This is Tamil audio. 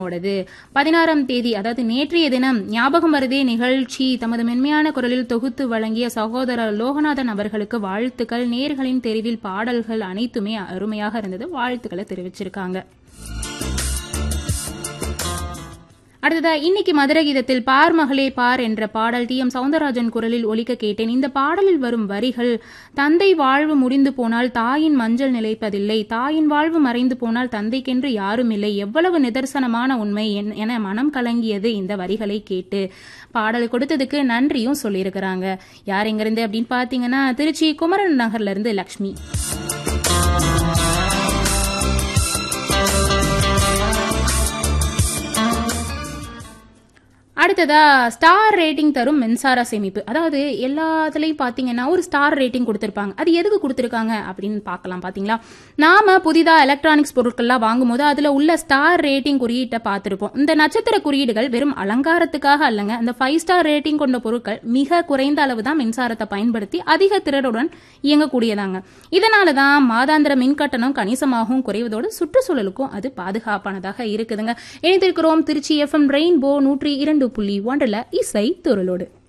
ஓடது பதினாறாம் தேதி அதாவது நேற்றைய தினம் ஞாபகம் வருதே நிகழ்ச்சி தமது மென்மையான குரலில் தொகுத்து வழங்கிய சகோதரர் லோகநாதன் அவர்களுக்கு வாழ்த்துக்கள் நேர்களின் தெரிவில் பாடல்கள் அனைத்துமே அருமையாக இருந்தது வாழ்த்துக்களை தெரிவிச்சிருக்காங்க அடுத்ததா இன்னைக்கு மதுரை கீதத்தில் பார் மகளே பார் என்ற பாடல் டி எம் சவுந்தரராஜன் குரலில் ஒலிக்க கேட்டேன் இந்த பாடலில் வரும் வரிகள் தந்தை வாழ்வு முடிந்து போனால் தாயின் மஞ்சள் நிலைப்பதில்லை தாயின் வாழ்வு மறைந்து போனால் தந்தைக்கென்று யாரும் இல்லை எவ்வளவு நிதர்சனமான உண்மை என்- என மனம் கலங்கியது இந்த வரிகளை கேட்டு பாடல் கொடுத்ததுக்கு நன்றியும் சொல்லியிருக்கிறாங்க யார் எங்கிருந்து அப்படின்னு பார்த்தீங்கன்னா திருச்சி குமரன் நகர்ல இருந்து லக்ஷ்மி அடுத்ததா ஸ்டார் ரேட்டிங் தரும் மின்சார சேமிப்பு அதாவது எல்லாத்துலயும் பாத்தீங்கன்னா ஒரு ஸ்டார் ரேட்டிங் கொடுத்திருப்பாங்க அது எதுக்கு கொடுத்திருக்காங்க அப்படின்னு பார்க்கலாம் பாத்தீங்களா நாம புதிதா எலக்ட்ரானிக்ஸ் பொருட்கள்லாம் வாங்கும்போது அதுல உள்ள ஸ்டார் ரேட்டிங் குறியீட்டை பார்த்திருப்போம் இந்த நட்சத்திர குறியீடுகள் வெறும் அலங்காரத்துக்காக அல்லங்க இந்த ஃபைவ் ஸ்டார் ரேட்டிங் கொண்ட பொருட்கள் மிக குறைந்த அளவு தான் மின்சாரத்தை பயன்படுத்தி அதிக திறனுடன் இயங்கக்கூடியதாங்க இதனால தான் மாதாந்திர மின் கட்டணம் கணிசமாகவும் குறைவதோடு சுற்றுச்சூழலுக்கும் அது பாதுகாப்பானதாக இருக்குதுங்க இணைந்திருக்கிறோம் திருச்சி எஃப்எம் ரெயின்போ நூற்றி இரண்டு புள்ளி ஒன்றில் இசை துறலோடு